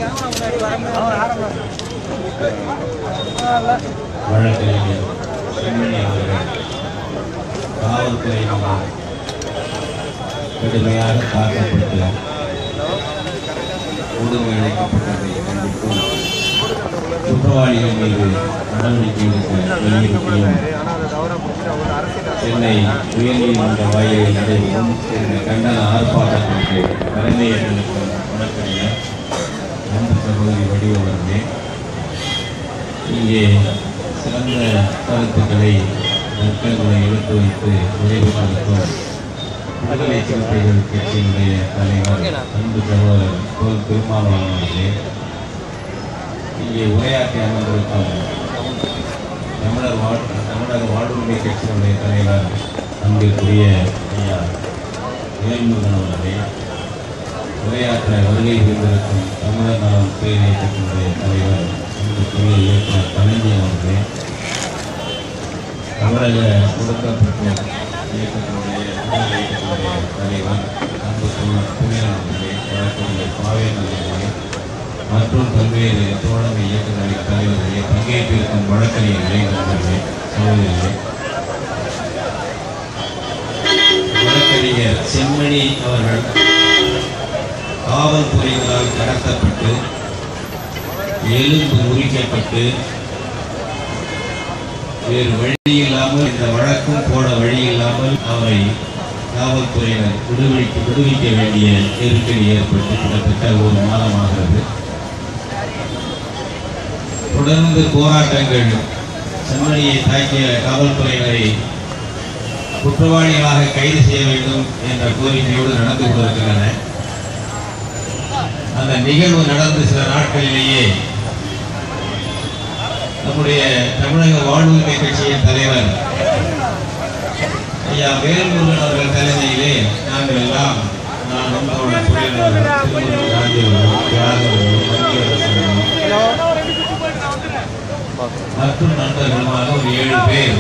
வழக்கறிஞர் செம்மணி அவர்கள் காவல்துறையினால் கடுமையாக தாக்கப்பட்டு கொடுமை அளிக்கப்பட்டதை கண்டித்தும் குற்றவாளிகள் மீது நடவடிக்கை எடுக்க வலியுறுத்தியும் சென்னை உயர்நீதிமன்ற வாயிலில் நடைபெறும் இந்த கண்டன ஆர்ப்பாட்டத்திற்கு தலைமையேற்றிருக்கும் வழக்கறிஞர் அன்பு சகோதரி வடிவவர்களே இங்கே சிறந்த கருத்துக்களை நற்கங்களை எடுத்து வைத்து விளைவித்திருக்கும் விடுதலை சிறுத்தைகள் கட்சியினுடைய தலைவர் அன்பு சகோதரர் தோல் திருமாவளவன் அவர்களே இங்கே உரையாற்றி அமர்ந்திருக்கும் தமிழர் வாழ் தமிழக வாழ்வுரிமை கட்சியினுடைய தலைவர் அன்பிற்குரிய ஐயா வேல்முருகன் அவர்களே உரையாற்ற வருகை புரிந்திருக்கும் தமிழர் நலம் பேரினை கட்சியினுடைய தலைவர் அன்புக்குரிய இயக்குனர் கலைஞர் அவர்களே தமிழக கொடுக்கப்பட்ட இயக்கத்தினுடைய விடுதலை இயக்கத்தினுடைய தலைவர் அன்பு தோழர் புனிதன் அவர்களே வழக்கறிஞர் பாவேந்தன் அவர்களே மற்றும் பல்வேறு தோழமை இயக்கங்களின் தலைவர்களே பங்கேற்றிருக்கும் வழக்கறிஞர்களே நண்பர்களே சகோதரர்களே வழக்கறிஞர் செம்மணி அவர்கள் காவல்துறையினரால் கடத்தப்பட்டு எலும்பு முறிக்கப்பட்டு வேறு வழி இல்லாமல் இந்த வழக்கும் போட வழி இல்லாமல் அவரை காவல்துறையினர் விடுவிக்க விடுவிக்க வேண்டிய நெருக்கடி ஏற்பட்டு கிட்டத்தட்ட ஒரு மாதமாகிறது தொடர்ந்து போராட்டங்கள் செம்மணியை தாக்கிய காவல்துறையினரை குற்றவாளிகளாக கைது செய்ய வேண்டும் என்ற கோரிக்கையோடு நடந்து கொண்டிருக்கின்றன அந்த நிகழ்வு நடந்த சில நாட்களிலேயே நம்முடைய தமிழக வாழ்வுரிமை கட்சியின் தலைவர் ஐயா வேல்முருகன் அவர்கள் தலைமையிலே நாங்கள் எல்லாம் நான் நம்மளோட துறையினர் திருமுருகன் காந்தி அவர்கள் தியாகம் அவர்கள் மத்திய அரசு மற்றும் நண்பர்களுமாக ஒரு ஏழு பேர்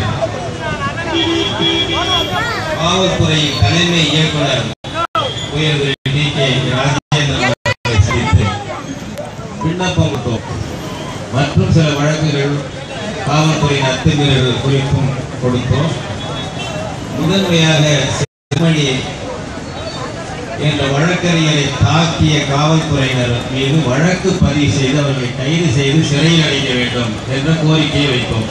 காவல்துறை தலைமை இயக்குனர் உயர் டி கே ராஜேந்திரன் அவர்களை சந்தித்து விண்ணப்பம் விட்டோம் மற்றும் சில வழக்குகள் காவல்துறையின் அத்துமீறல்கள் குறித்தும் கொடுத்தோம் முதன்மையாக செம்மணி என்ற வழக்கறிஞரை தாக்கிய காவல்துறையினர் மீது வழக்கு பதிவு செய்து அவர்களை கைது செய்து சிறையில் அடைக்க வேண்டும் என்ற கோரிக்கையை வைத்தோம்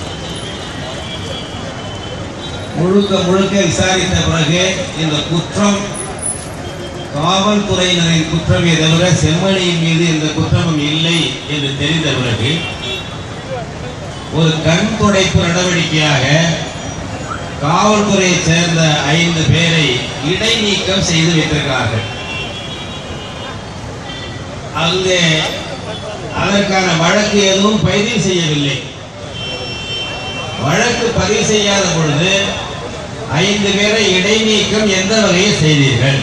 முழுக்க முழுக்க விசாரித்த பிறகு இந்த குற்றம் காவல்துறையினரின் குற்றமே தவிர செம்மணியின் மீது இந்த குற்றமும் இல்லை என்று தெரிந்த பிறகு ஒரு கண் துடைப்பு நடவடிக்கையாக காவல்துறையைச் சேர்ந்த ஐந்து பேரை இடைநீக்கம் செய்து வைத்திருக்கிறார்கள் அங்கே அதற்கான வழக்கு எதுவும் பதிவு செய்யவில்லை வழக்கு பதிவு செய்யாத பொழுது ஐந்து பேரை இடைநீக்கம் எந்த வகையில் செய்தீர்கள்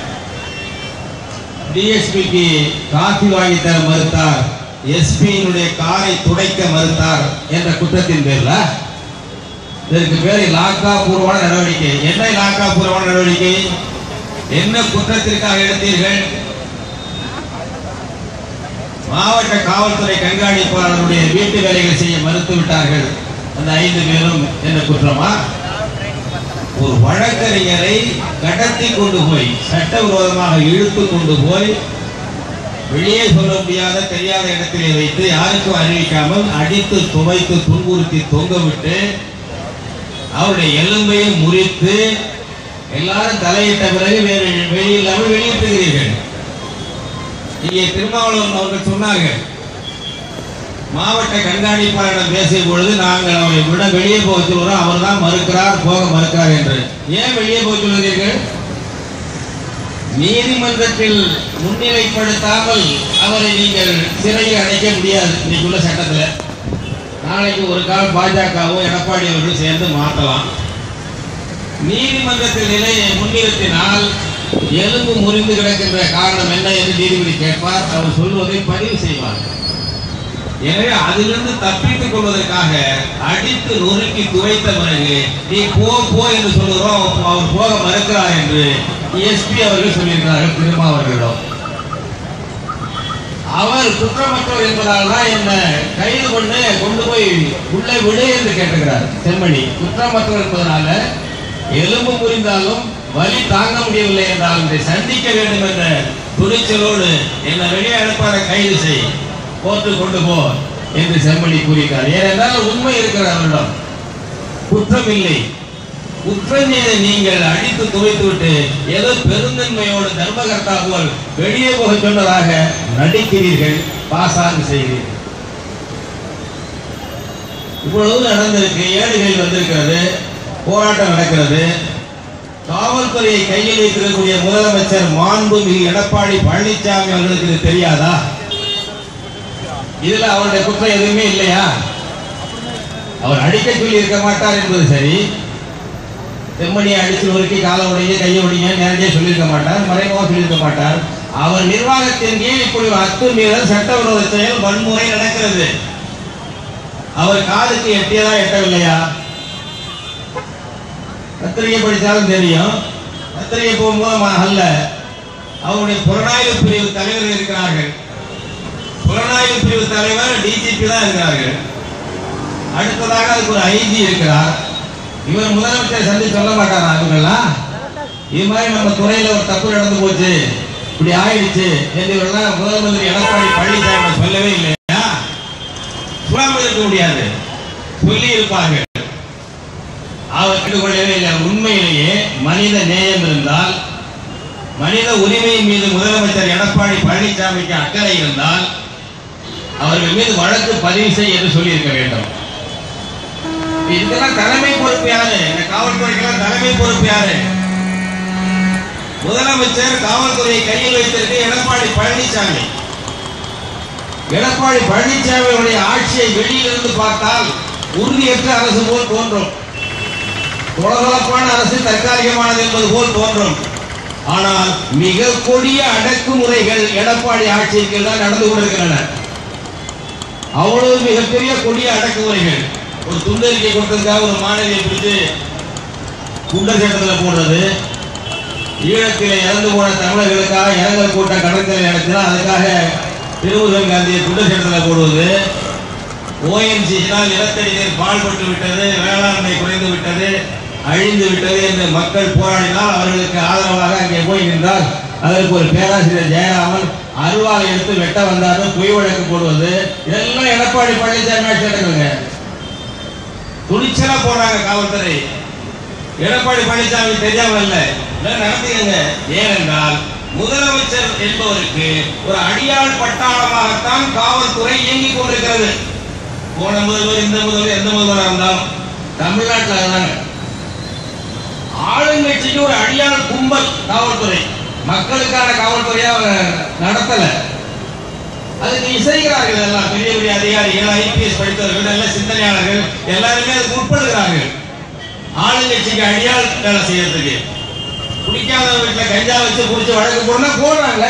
டிஎஸ்பிக்கு காஃபி வாங்கி தர மறுத்தார் எஸ்பியினுடைய காரை துடைக்க மறுத்தார் என்ற குற்றத்தின் பேர்ல இதற்கு பேர் லாக்கா பூர்வமான நடவடிக்கை என்ன லாக்கா பூர்வமான நடவடிக்கை என்ன குற்றத்திற்காக எடுத்தீர்கள் மாவட்ட காவல்துறை கண்காணிப்பாளருடைய வீட்டு வேலைகள் செய்ய மறுத்து விட்டார்கள் அந்த ஐந்து பேரும் என்ன குற்றமா ஒரு வழக்கறிஞரை கடத்தி கொண்டு போய் சட்டவிரோதமாக இழுத்து கொண்டு போய் வெளியே சொல்ல முடியாத தெரியாத இடத்திலே வைத்து யாருக்கும் அறிவிக்காமல் அடித்து துவைத்து துன்புறுத்தி தொங்கவிட்டு அவருடைய எலும்பையும் முறித்து எல்லாரும் தலையிட்ட பிறகு வேறு வெளியில்லாமல் வெளியிட்டுகிறீர்கள் இங்கே திருமாவளவன் அவர்கள் சொன்னார்கள் மாவட்ட கண்காணிப்பாளரிடம் பேசிய பொழுது நாங்கள் அவரை விட வெளியே போக சொல்கிறோம் அவர் தான் மறுக்கிறார் போக மறுக்கிறார் என்று ஏன் வெளியே போக சொல்கிறீர்கள் நீதிமன்றத்தில் முன்னிலைப்படுத்தாமல் அவரை நீங்கள் சிறையில் அடைக்க முடியாது இன்னைக்குள்ள சட்டத்தில் நாளைக்கு ஒரு கால் பாஜகவும் எடப்பாடி அவர்களும் சேர்ந்து மாற்றலாம் நீதிமன்றத்தில் நிலையை முன்னிறுத்தினால் எலும்பு முறிந்து கிடக்கின்ற காரணம் என்ன என்று நீதிபதி கேட்பார் அவர் சொல்வதை பதிவு செய்வார் எனவே அதிலிருந்து தப்பித்துக் கொள்வதற்காக அடித்து நொறுக்கி துவைத்த பிறகு நீ போ போ என்று சொல்லுகிறோம் அவர் போக மறுக்கிறார் என்று எஸ்பி அவர்கள் சொல்லியிருக்கிறார்கள் திருமா அவர்களிடம் அவர் குற்றமற்றவர் என்பதால் தான் என்ன கைது பண்ணு கொண்டு போய் உள்ளே விடு என்று கேட்டுக்கிறார் செம்மணி குற்றமற்றவர் என்பதனால எலும்பு முறிந்தாலும் வலி தாங்க முடியவில்லை என்றால் இதை சந்திக்க வேண்டும் என்ற துணிச்சலோடு என்னை வெளியே அனுப்பாத கைது செய் போட்டு கொண்டு போ என்று செம்மணி கூறினார் ஏனென்றால் உண்மை இருக்கிற அவரிடம் குற்றம் இல்லை குற்றம் செய்த நீங்கள் அடித்து துவைத்து விட்டு ஏதோ பெருந்தன்மையோடு தர்மகர்த்தா போல் வெளியே போக சொன்னதாக நடிக்கிறீர்கள் பாசாங்கு செய்கிறீர்கள் இவ்வளவு நடந்திருக்கு ஏடுகள் வந்திருக்கிறது போராட்டம் நடக்கிறது காவல்துறையை கையில் வைத்திருக்கக்கூடிய முதலமைச்சர் மாண்புமிகு எடப்பாடி பழனிசாமி அவர்களுக்கு இது தெரியாதா இதுல அவருடைய குற்றம் எதுவுமே இல்லையா அவர் அடிக்க சொல்லி இருக்க மாட்டார் என்பது சரி செம்மணியை அடிச்சு நொறுக்கி காலை உடைய கையை உடைய நேரடியாக சொல்லியிருக்க மாட்டார் மறைமுகமாக சொல்லியிருக்க மாட்டார் அவர் நிர்வாகத்தின் கீழ் இப்படி ஒரு அத்துமீறல் சட்டவிரோத செயல் வன்முறை நடக்கிறது அவர் காதுக்கு எட்டியதா எட்டவில்லையா பத்திரிகை படித்தாலும் தெரியும் பத்திரிகை போகும்போது அல்ல அவருடைய புலனாய்வு பிரிவு தலைவர் இருக்கிறார்கள் புலனாய்வு பிரிவு தலைவர் டிஜிபி தான் இருக்கிறார்கள் அடுத்ததாக அதுக்கு ஒரு ஐஜி இருக்கிறார் இவர் முதலமைச்சர் சந்தி சொல்ல மாட்டாரா இவங்கெல்லாம் இது மாதிரி நம்ம துறையில ஒரு தப்பு நடந்து போச்சு இப்படி ஆயிடுச்சு என்று இவரெல்லாம் முதலமைச்சர் எடப்பாடி பழனிசாமி சொல்லவே இல்லையா சொல்லாமல் இருக்க முடியாது சொல்லி இருப்பார்கள் அவர் கண்டுகொள்ளவே இல்லை உண்மையிலேயே மனித நேயம் இருந்தால் மனித உரிமையின் மீது முதலமைச்சர் எடப்பாடி பழனிசாமிக்கு அக்கறை இருந்தால் அவர்கள் மீது வழக்கு பதிவு செய் என்று சொல்லியிருக்க வேண்டும் இதுக்கெல்லாம் தலைமை பொறுப்பு யாரு இந்த காவல்துறைக்கெல்லாம் தலைமை பொறுப்பு யாரு முதலமைச்சர் காவல்துறையை கையில் வைத்திருக்க எடப்பாடி பழனிசாமி எடப்பாடி பழனிசாமியுடைய ஆட்சியை வெளியிலிருந்து பார்த்தால் உறுதியற்ற அரசு போல் தோன்றும் தொளதொளப்பான அரசு தற்காலிகமானது என்பது போல் தோன்றும் ஆனால் மிக கொடிய அடக்குமுறைகள் எடப்பாடி ஆட்சியின் கீழ் தான் நடந்து கொண்டிருக்கின்றன அவ்வளவு மிகப்பெரிய கொடிய அடக்குமுறைகள் ஒரு துண்டறிக்கை கொடுத்ததுக்காக ஒரு மாணவியை பிடித்து குண்டர் சட்டத்தில் போடுறது ஈழத்தில் இறந்து போன தமிழர்களுக்காக இரங்கல் கூட்டம் கடற்கரை நடத்தினா அதுக்காக திருமுருகன் காந்தியை குண்டர் சட்டத்தில் போடுவது ஓஎன்சினால் நிலத்தடி நீர் பாழ்பட்டு விட்டது வேளாண்மை குறைந்து விட்டது அழிந்து விட்டது என்று மக்கள் போராடினால் அவர்களுக்கு ஆதரவாக அங்கே போய் நின்றால் அதற்கு ஒரு பேராசிரியர் ஜெயராமன் அருவாளை எடுத்து வெட்ட வந்தாலும் பொய் வழக்கு போடுவது இதெல்லாம் எடப்பாடி பழனிசாமி ஆட்சி நடக்குதுங்க துணிச்சலா போடுறாங்க காவல்துறை எடப்பாடி பழனிசாமி தெரியாம இல்ல இதெல்லாம் நடத்துங்க ஏனென்றால் முதலமைச்சர் என்பவருக்கு ஒரு அடியாள் பட்டாளமாகத்தான் காவல்துறை இயங்கிக் கொண்டிருக்கிறது போன முதல்வர் இந்த முதல்வர் எந்த முதல்வராக இருந்தாலும் தமிழ்நாட்டில் அதுதாங்க ஆளுங்கட்சிக்கு ஒரு அடியாள் கும்பல் காவல்துறை மக்களுக்கான காவல்துறையா அவங்க நடத்தல அதுக்கு இசைகிறார்கள் எல்லாம் பெரிய பெரிய அதிகாரிகள் ஐபிஎஸ் படித்தவர்கள் நல்ல சிந்தனையாளர்கள் எல்லாருமே அதுக்கு உட்படுகிறார்கள் ஆளுங்கட்சிக்கு அடியாள் வேலை செய்யறதுக்கு குடிக்காத வீட்டுல கஞ்சா வச்சு குடிச்சு வழக்கு போடுனா போடுறாங்க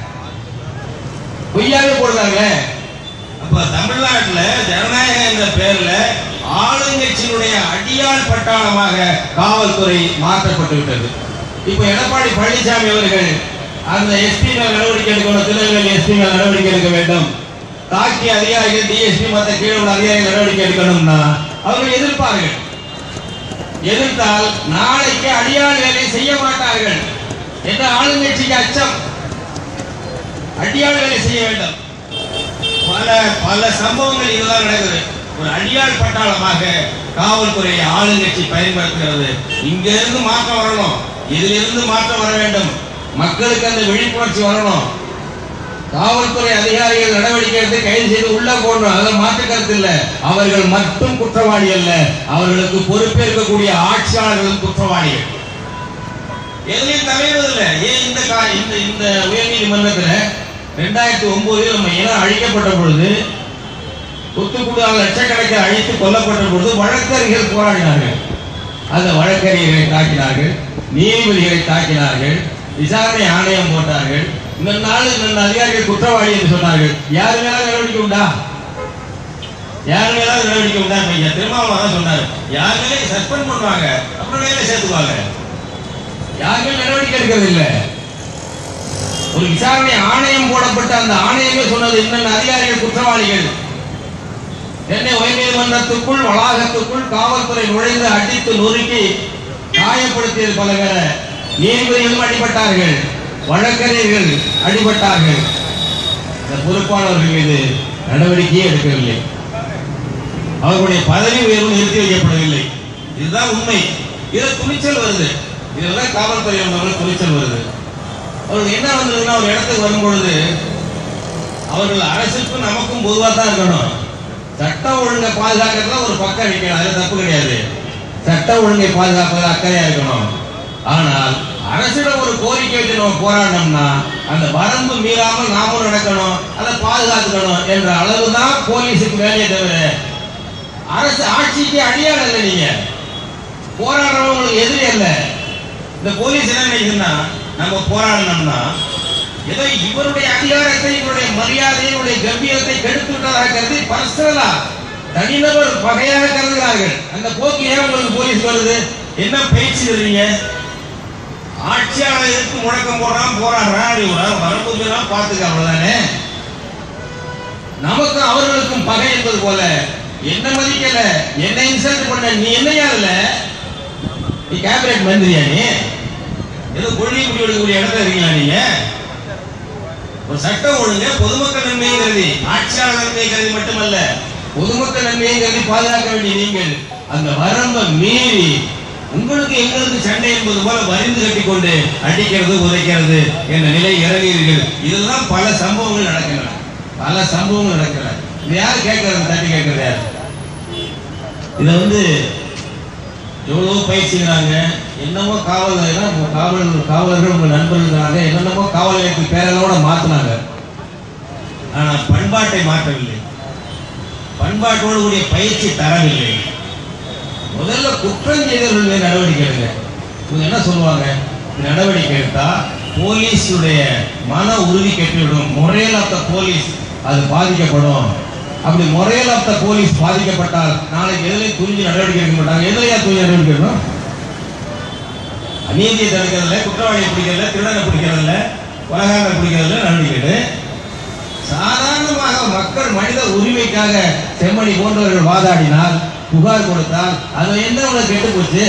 பொய்யாவே போடுறாங்களே அப்ப தமிழ்நாட்டுல ஜனநாயகம் என்ற பெயர்ல ஆளுங்கட்சியினுடைய அடியாள் பட்டாளமாக காவல்துறை மாற்றப்பட்டு விட்டது இப்ப எடப்பாடி பழனிசாமி அவர்கள் அந்த எஸ்பி மேல் நடவடிக்கை எடுக்கணும் திருநெல்வேலி எஸ்பி மேல் நடவடிக்கை எடுக்க வேண்டும் தாக்கிய அதிகாரிகள் டிஎஸ்பி மற்ற கீழே உள்ள அதிகாரிகள் நடவடிக்கை எடுக்கணும்னா அவர்கள் எதிர்ப்பார்கள் எதிர்த்தால் நாளைக்கு அடியாள் வேலை செய்ய மாட்டார்கள் என்ற ஆளுங்கட்சிக்கு அச்சம் அடியாள் வேலை செய்ய வேண்டும் பல பல சம்பவங்கள் இதெல்லாம் நடக்குது ஒரு அடியாள் பட்டாளமாக காவல்துறையை ஆளுங்கட்சி பயன்படுத்துகிறது இங்க இருந்து மாற்றம் வரணும் இதிலிருந்து மாற்றம் வர வேண்டும் மக்களுக்கு அந்த விழிப்புணர்ச்சி வரணும் காவல்துறை அதிகாரிகள் நடவடிக்கை எடுத்து கைது செய்து உள்ள போடணும் அதில் மாற்று கருத்து இல்ல அவர்கள் மட்டும் குற்றவாளி அல்ல அவர்களுக்கு பொறுப்பேற்கக்கூடிய ஆட்சியாளர்களும் குற்றவாளிகள் எதுலையும் தலையிடுவதில்லை ஏன் இந்த கா- இந்த இந்த உயர்நீதிமன்றத்துல ரெண்டாயிரத்தி ஒன்பதில் நம்ம இனம் அழிக்கப்பட்ட பொழுது தூத்துக்குடியால் லட்சக்கணக்கில் அழித்து கொல்லப்பட்ட பொழுது வழக்கறிஞர்கள் போராடினார்கள் அந்த வழக்கறிஞர்களை தாக்கினார்கள் நீதிபதிகளை தாக்கினார்கள் விசாரணை ஆணையம் போட்டார்கள் இந்த நாள் இந்த அதிகாரிகள் குற்றவாளி என்று சொன்னார்கள் யார் மேல நடவடிக்கை உண்டா யார் மேல நடவடிக்கை உண்டா இப்ப ஐயா திருமாவளவன் தான் சொன்னாரு யார் மேலே சஸ்பெண்ட் பண்ணுவாங்க அப்புறம் வேலை சேர்த்துக்குவாங்க யார் மேல நடவடிக்கை எடுக்கிறது இல்ல ஒரு விசாரணை ஆணையம் போடப்பட்ட அந்த ஆணையமே சொன்னது என்னென்ன அதிகாரிகள் குற்றவாளிகள் சென்னை உயர்நீதிமன்றத்துக்குள் வளாகத்துக்குள் காவல்துறை நுழைந்து அடித்து நொறுக்கி காயப்படுத்தியது பல பேரை நீதிபதிகளும் அடிபட்டார்கள் வழக்கறிஞர்கள் அடிபட்டார்கள் இந்த பொறுப்பாளர்கள் மீது நடவடிக்கையே எடுக்கவில்லை அவர்களுடைய பதவி உயர்வு நிறுத்தி வைக்கப்படவில்லை இதுதான் உண்மை இதுல துணிச்சல் வருது இதுலதான் காவல்துறை வந்தவர்கள் துணிச்சல் வருது அவருக்கு என்ன வந்ததுன்னா ஒரு இடத்துக்கு வரும்பொழுது அவர்கள் அரசுக்கும் நமக்கும் பொதுவாக தான் இருக்கணும் சட்ட ஒழுங்கை பாதுகாக்கிறதுல ஒரு பக்கம் வைக்கணும் அது தப்பு கிடையாது சட்ட ஒழுங்கை பாதுகாப்பதில் அக்கறையா இருக்கணும் ஆனால் அரசிடம் ஒரு கோரிக்கை வச்சு நம்ம போராடினோம்னா அந்த வரம்பு மீறாமல் நாமும் நடக்கணும் அதை பாதுகாத்துக்கணும் என்ற அளவுதான் போலீஸுக்கு வேலையை தவிர அரசு ஆட்சிக்கு அடியாள் இல்லை நீங்க போராடுறவங்களுக்கு எதிரி அல்ல இந்த போலீஸ் என்ன நினைக்குதுன்னா நம்ம போராடினோம்னா ஏதோ இவருடைய அதிகாரத்தை இவருடைய மரியாதையை இவருடைய கம்பீரத்தை கெடுத்து விட்டதாக கருதி பர்சனலா தனிநபர் பகையாக கருதுகிறார்கள் அந்த போக்கு ஏன் உங்களுக்கு போலீஸ் வருது என்ன பயிற்சி தருவீங்க ஆட்சியாளர் எதிர்த்து முழக்கம் போடுறான் போராடுறான் அப்படி ஒரு வரம்பு மீறா பார்த்துக்க அவ்வளவுதானே நமக்கும் அவர்களுக்கும் பகை என்பது போல என்ன மதிக்கல என்ன இன்சல்ட் பண்ண நீ என்னையா இல்ல நீ கேபினட் மந்திரியா நீ ஏதோ கொள்கை முடிவு எடுக்கக்கூடிய இடத்துல இருக்கீங்களா நீங்க ஒரு சட்டம் ஒழுங்க பொதுமக்கள் நன்மையை கருதி ஆட்சியாளர் நன்மையை கருதி மட்டுமல்ல பொதுமக்கள் நன்மையை கருதி பாதுகாக்க வேண்டிய நீங்கள் அந்த வரம்பை மீறி உங்களுக்கு எங்களுக்கு சண்டை என்பது போல வரிந்து கட்டிக்கொண்டு அடிக்கிறது உதைக்கிறது என்ற நிலை இறங்குகிறீர்கள் இதுதான் பல சம்பவங்கள் நடக்கின்றன பல சம்பவங்கள் நடக்கின்றன இது யார் கேட்கறது தட்டி கேட்கறது யார் இதை வந்து எவ்வளவோ பயிற்சிக்கிறாங்க என்னமோ காவல் நிலையம் காவல் காவலர்கள் உங்க நண்பர்களாக என்னென்னமோ காவல் நிலையத்துக்கு பேரெல்லோட மாத்தினாங்க ஆனா பண்பாட்டை மாற்றவில்லை பண்பாட்டோடு கூடிய பயிற்சி தரவில்லை முதல்ல குற்றம் செய்தவர்கள் மீது நடவடிக்கை எடுங்க இவங்க என்ன சொல்லுவாங்க இந்த நடவடிக்கை எடுத்தா போலீஸுடைய மன உறுதி கெட்டுவிடும் முறையில் ஆஃப் த போலீஸ் அது பாதிக்கப்படும் அப்படி முறையில் ஆஃப் த போலீஸ் பாதிக்கப்பட்டால் நாளைக்கு எதுலையும் துணிஞ்சு நடவடிக்கை எடுக்க மாட்டாங்க எதுலையா துணிஞ்சு நடவடிக்கை எடுக்கணும் அநீதியை தடுக்கிறதுல குற்றவாளியை பிடிக்கிறதுல திருடனை பிடிக்கிறதுல கொலகாரனை பிடிக்கிறதுல நடவடிக்கை எடு சாதாரணமாக மக்கள் மனித உரிமைக்காக செம்மணி போன்றவர்கள் வாதாடினால் புகார் கொடுத்தால் அது என்ன உனக்கு கெட்டு போச்சு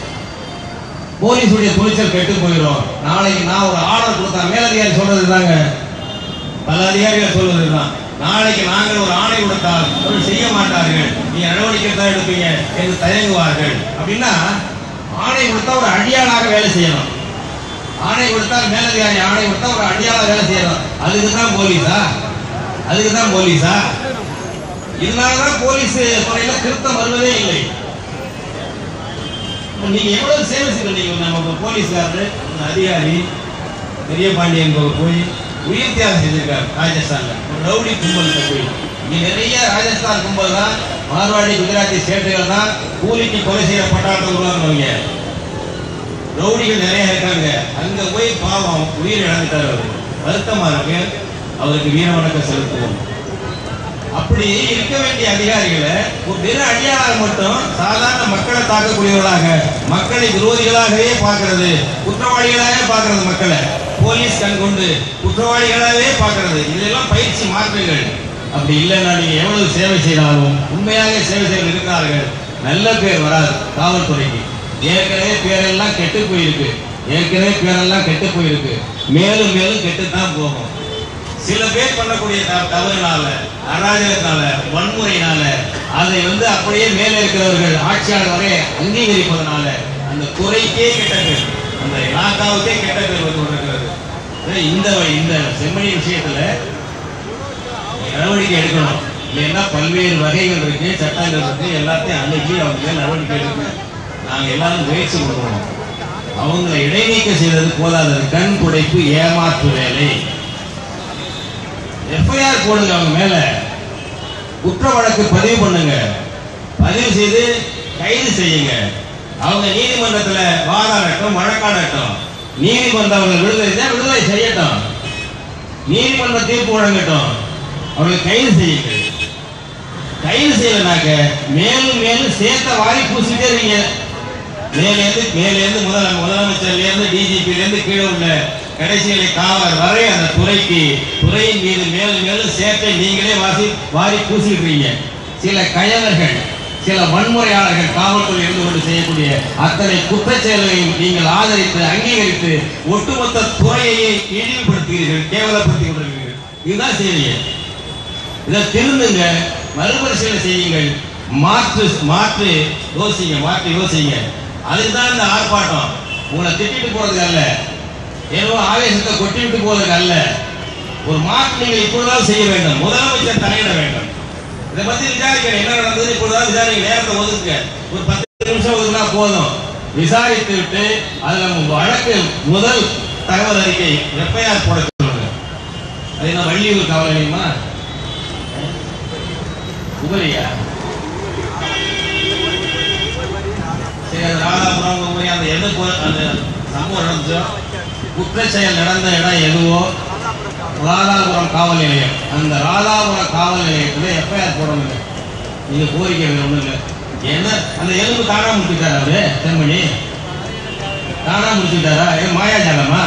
போலீஸுடைய துணிச்சல் கெட்டு போயிடும் நாளைக்கு நான் ஒரு ஆர்டர் கொடுத்தா மேலதிகாரி சொல்றது தாங்க பல அதிகாரிகள் சொல்வது தான் நாளைக்கு நாங்கள் ஒரு ஆணை கொடுத்தால் அவர்கள் செய்ய மாட்டார்கள் நீங்க நடவடிக்கை தான் எடுப்பீங்க என்று தயங்குவார்கள் அப்படின்னா ஆணை கொடுத்தா ஒரு அடியாளாக வேலை செய்யணும் ஆணை கொடுத்தா மேலதிகாரி ஆணை கொடுத்தா ஒரு அடியாளாக வேலை செய்யணும் அதுக்கு தான் போலீஸா அதுக்கு தான் போலீஸா இதனாலதான் போலீஸ் துறையில திருத்தம் வருவதே இல்லை இப்ப நீங்க எவ்வளவு சேவை செய்யறீங்க நம்ம போலீஸ்காரரு ஒரு அதிகாரி பெரிய பாண்டியன் போய் உயிர் தியாகம் செஞ்சிருக்காரு ராஜஸ்தான்ல ஒரு ரவுடி கும்பல் போய் இங்க நிறைய ராஜஸ்தான் கும்பல் தான் மார்வாடி குஜராத்தி ஸ்டேட்டுகள் தான் கூலிக்கு கொலை செய்யற பட்டாளத்தை உருவாக்குறவங்க ரவுடிகள் நிறைய இருக்காங்க அங்க போய் பாவம் உயிர் இழந்துட்டார் அவரு வருத்தமா இருக்கு அவருக்கு வீர வணக்கம் செலுத்துவோம் அப்படி இருக்க வேண்டிய அதிகாரிகளை ஒரு தின அடியாளாக மட்டும் சாதாரண மக்களை தாக்கக்கூடியவர்களாக மக்களை விரோதிகளாகவே பார்க்கிறது குற்றவாளிகளாகவே பார்க்கிறது மக்களை போலீஸ் கண் கொண்டு குற்றவாளிகளாகவே பார்க்கிறது இதெல்லாம் பயிற்சி மாற்றுங்கள் அப்படி இல்லைன்னா நீங்க எவ்வளவு சேவை செய்தாலும் உண்மையாக சேவை செய்து இருக்கிறார்கள் நல்ல பேர் வராது காவல்துறைக்கு ஏற்கனவே பேரெல்லாம் கெட்டு போயிருக்கு ஏற்கனவே பேரெல்லாம் கெட்டு போயிருக்கு மேலும் மேலும் கெட்டுத்தான் போகும் சில பேர் பண்ணக்கூடிய த- தவறுனால அராஜகத்தினால வன்முறையினால அதை வந்து அப்படியே மேலே இருக்கிறவர்கள் ஆட்சியாளர் வரை அங்கீகரிப்பதனால அந்த துறைக்கே கெட்ட பேர் அந்த இலாக்காவுக்கே கெட்ட பேர் வந்து கொண்டிருக்கிறது சரி, இந்த வழி- இந்த செம்மணி விஷயத்துல நடவடிக்கை எடுக்கணும் இல்லைன்னா பல்வேறு வகைகள் இருக்கு சட்டங்கள் இருக்கு எல்லாத்தையும் அணுகி அவங்க மேல் நடவடிக்கை எடுக்க நாங்க எல்லாரும் முயற்சி பண்ணுவோம் அவங்களை இடைநீக்கம் செய்தது போதாதது கண் துடைப்பு ஏமாற்று வேலை எஃப்ஐஆர் போடுங்க அவங்க மேல குற்ற வழக்கு பதிவு பண்ணுங்க பதிவு செய்து கைது செய்யுங்க அவங்க நீதிமன்றத்துல வாதாடட்டும் வழக்காடட்டும் நீதிமன்றம் அவங்களை விடுதலை செய்ய விடுதலை செய்யட்டும் நீதிமன்ற தீர்ப்பு வழங்கட்டும் அவர்களை கைது செய்யுங்கள் கைது செய்யலனாக்க மேலும் மேலும் சேர்த்த வாரி பூசிட்டே இருக்கீங்க மேலேருந்து மேலேருந்து முதல முதலமைச்சர்ல இருந்து டிஜிபில இருந்து கீழே உள்ள கடைசி நிலை காவலர் வரை அந்த துறைக்கு துறையின் மீது மேலும் மேலும் சேற்றை நீங்களே வாசி வாரி பூசிடுறீங்க சில கயவர்கள் சில வன்முறையாளர்கள் காவல்துறை இருந்து கொண்டு செய்யக்கூடிய அத்தனை குற்றச் செயல்களையும் நீங்கள் ஆதரித்து அங்கீகரித்து ஒட்டுமொத்த துறையையே இழிவுபடுத்துகிறீர்கள் கேவலப்படுத்தி கொண்டிருக்கிறீர்கள் இதுதான் செய்றீங்க இதை திருந்துங்க மறுபரிசீலனை செய்யுங்கள் மாற்று மாற்று யோசிங்க மாற்று யோசிங்க அதுதான் இந்த ஆர்ப்பாட்டம் உங்களை திட்டிட்டு போறதுக்கு அல்ல ஏதோ ஆவேசத்தை கொட்டி விட்டு போவதற்கு அல்ல ஒரு மாற்று நீங்கள் இப்பொழுதாவது செய்ய வேண்டும் முதலமைச்சர் தலையிட வேண்டும் இதை பத்தி விசாரிக்கணும் என்ன நடந்தது இப்பொழுதாவது விசாரிக்க நேரத்தை ஒதுக்குங்க ஒரு பத்து நிமிஷம் ஒதுக்குனா போதும் விசாரித்து விட்டு அதுல உங்க வழக்கு முதல் தகவல் அறிக்கை எஃப்ஐஆர் போட சொல்லுங்க அது என்ன வள்ளியூர் காவல் நிலையமா உபரியா சரி அந்த ராதாபுரம் உபரி அந்த எது போ- அந்த சம்பவம் நடந்துச்சோ குற்ற செயல் நடந்த இடம் எதுவோ ராதாபுரம் காவல் நிலையம் அந்த ராதாபுரம் காவல் நிலையத்தில் எஃப்ஐஆர் போடணும் இது கோரிக்கை வேற ஒண்ணும் இல்லை என்ன அந்த எலும்பு தானா முடிச்சுட்டாரா அவரு செம்மணி தானா முடிச்சுட்டாரா ஏன் மாயாஜாலமா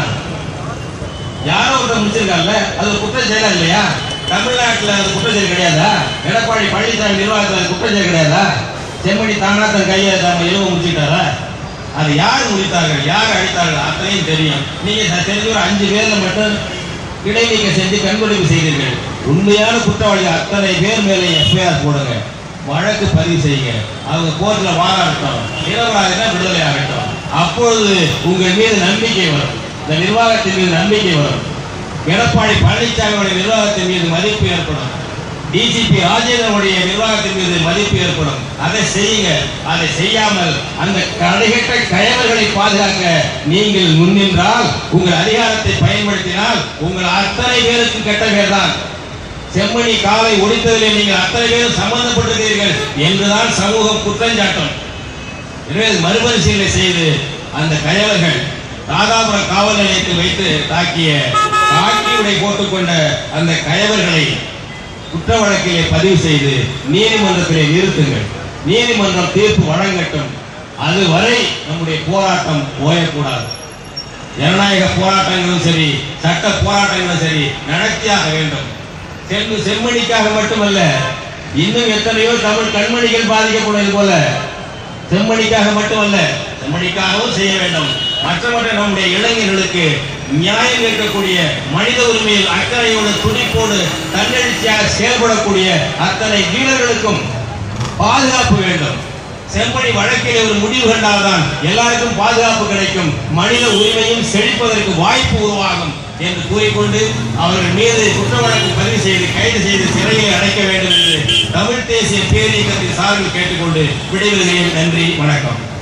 யாரோ ஒருத்தர் முடிச்சிருக்காங்கல்ல அது ஒரு குற்ற செயலா இல்லையா தமிழ்நாட்டுல அது குற்ற செயல் கிடையாதா எடப்பாடி பழனிசாமி நிர்வாகத்துல அது குற்ற செயல் கிடையாதா செம்மணி தானா தன் கையை நம்ம எலும்பு முடிச்சுட்டாரா அது யார் முடித்தார்கள் யார் அடித்தார்கள் அத்தனையும் தெரியும் நீங்க ச- தெரிஞ்ச ஒரு அஞ்சு பேர்ல மட்டும் இடைநீக்கம் செஞ்சு கண்கொடுப்பு செய்தீர்கள் உண்மையான குற்றவாளிகள் அத்தனை பேர் மேலே எஃப்ஐஆர் போடுங்க வழக்கு பதிவு செய்யுங்க அவங்க கோர்ட்ல வாதாடட்டும் நிரபராதினா விடுதலை ஆகட்டும் அப்பொழுது உங்கள் மீது நம்பிக்கை வரும் இந்த நிர்வாகத்தின் மீது நம்பிக்கை வரும் எடப்பாடி பழனிசாமியுடைய நிர்வாகத்தின் மீது மதிப்பு ஏற்படும் டிஜிபி ராஜேந்திரனுடைய நிர்வாகத்தின் மீது மதிப்பு ஏற்படும் அதை செய்யுங்க அதை செய்யாமல் அந்த கடைகட்ட கயவர்களை பாதுகாக்க நீங்கள் முன்னின்றால் உங்கள் அதிகாரத்தை பயன்படுத்தினால் உங்கள் அத்தனை பேருக்கு கெட்ட பேர் தான் செம்மணி காலை ஒடித்ததிலே நீங்கள் அத்தனை பேரும் சம்பந்தப்பட்டிருக்கிறீர்கள் என்றுதான் சமூகம் குற்றஞ்சாட்டும் எனவே அது மறுபரிசீலனை செய்து அந்த கயவர்கள் ராதாபுரம் காவல் நிலையத்தில் வைத்து தாக்கிய காக்கி உடை போட்டுக்கொண்ட அந்த கயவர்களை குற்ற வழக்கிலே பதிவு செய்து நீதிமன்றத்திலே நிறுத்துங்கள் நீதிமன்றம் தீர்ப்பு வழங்கட்டும் அதுவரை நம்முடைய போராட்டம் ஓயக்கூடாது ஜனநாயக போராட்டங்களும் சரி சட்ட போராட்டங்களும் சரி நடத்தியாக வேண்டும் செல்வ செம்மணிக்காக மட்டுமல்ல இன்னும் எத்தனையோ தமிழ் கண்மணிகள் பாதிக்கப்படுவது போல செம்மணிக்காக மட்டுமல்ல செம்மணிக்காகவும் செய்ய வேண்டும் மற்ற மற்ற நம்முடைய இளைஞர்களுக்கு நியாயம் கேட்கக்கூடிய மனித உரிமையில் அக்கறையோடு துடிப்போடு தன்னெழுச்சியாக செயல்படக்கூடிய அத்தனை வீரர்களுக்கும் பாதுகாப்பு வேண்டும் செம்மணி வழக்கிலே ஒரு முடிவு கண்டால்தான் எல்லாருக்கும் பாதுகாப்பு கிடைக்கும் மனித உரிமையும் செழிப்பதற்கு வாய்ப்பு உருவாகும் என்று கூறிக்கொண்டு அவர்கள் மீது குற்ற வழக்கு பதிவு செய்து கைது செய்து சிறையில் அடைக்க வேண்டும் என்று தமிழ் தேசிய பேரியக்கத்தின் சார்பில் கேட்டுக்கொண்டு விடைபெறுகிறேன் நன்றி வணக்கம்